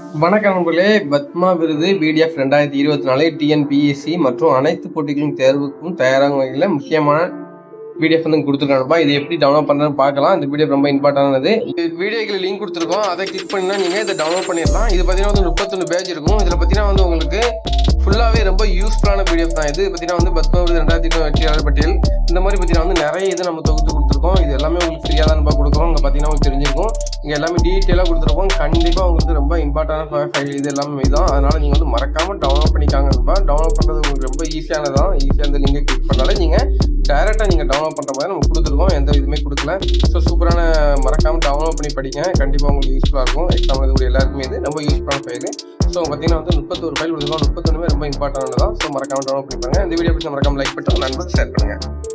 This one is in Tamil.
வணக்கம் நண்பர்களே பத்மா விருது பிடிஎஃப் ரெண்டாயிரத்தி இருபத்தி நாலு டிஎன்பிஎஸ்சி மற்றும் அனைத்து போட்டிகளின் தேர்வுக்கும் தயாராகும் வகையில் முக்கியமான பிடிஎஃப் வந்து கொடுத்துருக்காங்கப்பா இது எப்படி டவுன்லோட் பண்ணுறதுன்னு பார்க்கலாம் இந்த பிடிஎஃப் ரொம்ப இம்பார்ட்டன்டானது வீடியோக்கு லிங்க் கொடுத்துருக்கோம் அதை கிளிக் பண்ணினா நீங்கள் இதை டவுன்லோட் பண்ணிடலாம் இது பார்த்தீங்கன்னா வந்து முப்பத்தொன்று பேஜ் இருக்கும் இதில் பார்த்தீங்கன்னா வந்து உங்களுக்கு ஃபுல்லாகவே ரொம்ப யூஸ்ஃபுல்லான பிடிஎஃப் தான் இது பார்த்தீங்கன்னா வந்து பத்மா விருது ரெண்டாயிரத்தி இருபது வெற்றியாளர் பட்டியல் இந்த மாதிரி பார்த்தீங்கன்னா வந்து நிறைய இது நம்ம தொகுத்து கொடுத்துருக்கோம் இது எல்லாமே உங்களுக்கு ஃப்ரீயாக தான் நம்ம கொடுக்குறோம் இங்கே பார்த்தீங்கன்னா உங்களுக்கு தெரிஞ்சிருக்கும் இங்கே எல்லாமே டீட்டெயிலாக கொடுத்துருக்கோம் கண்டிப்பாக உங்களுக்கு ரொம்ப இம்பார்ட்டன்டான ஃபைல் இது எல்லாமே தான் அதனால் நீங்கள் வந்து மறக்காமல் டவுன்லோட் பண்ணிக்காங்கப்பா டவுன்லோட் பண்ணுறது உங்களுக்கு ரொம்ப ஈஸியானதான் ஈஸியாக இந்த லிங்கை கிளிக் பண்ணாலே நீங்கள் டேரெக்டாக நீங்கள் டவுன்லோட் பண்ணுற மாதிரி நம்ம கொடுத்துருக்கோம் எந்த இதுவுமே கொடுக்கல ஸோ சூப்பரான மறக்காமல் டவுன்லோட் பண்ணி படிங்க கண்டிப்பாக உங்களுக்கு யூஸ்ஃபுல்லாக இருக்கும் எக்ஸாம் எழுதக்கூடிய எல்லாருக்குமே இது ரொம்ப யூஸ்ஃபுல்லான ஃபைல் ஸோ பார்த்தீங்கன்னா வந்து முப்பத்தொரு ஃபைல் கொடுத்துருக்கோம் முப்பத்தொன்றுமே ரொம்ப இம்பார்ட்டன்ட் தான் ஸோ மறக்காமல் டவுன்லோட் பண்ணி பாருங்க இந்த வீடியோ பிடிச்ச மறக்காமல் லைக் பண்ணுங்க நண்பர்கள் ஷேர் பண்ணுங்கள்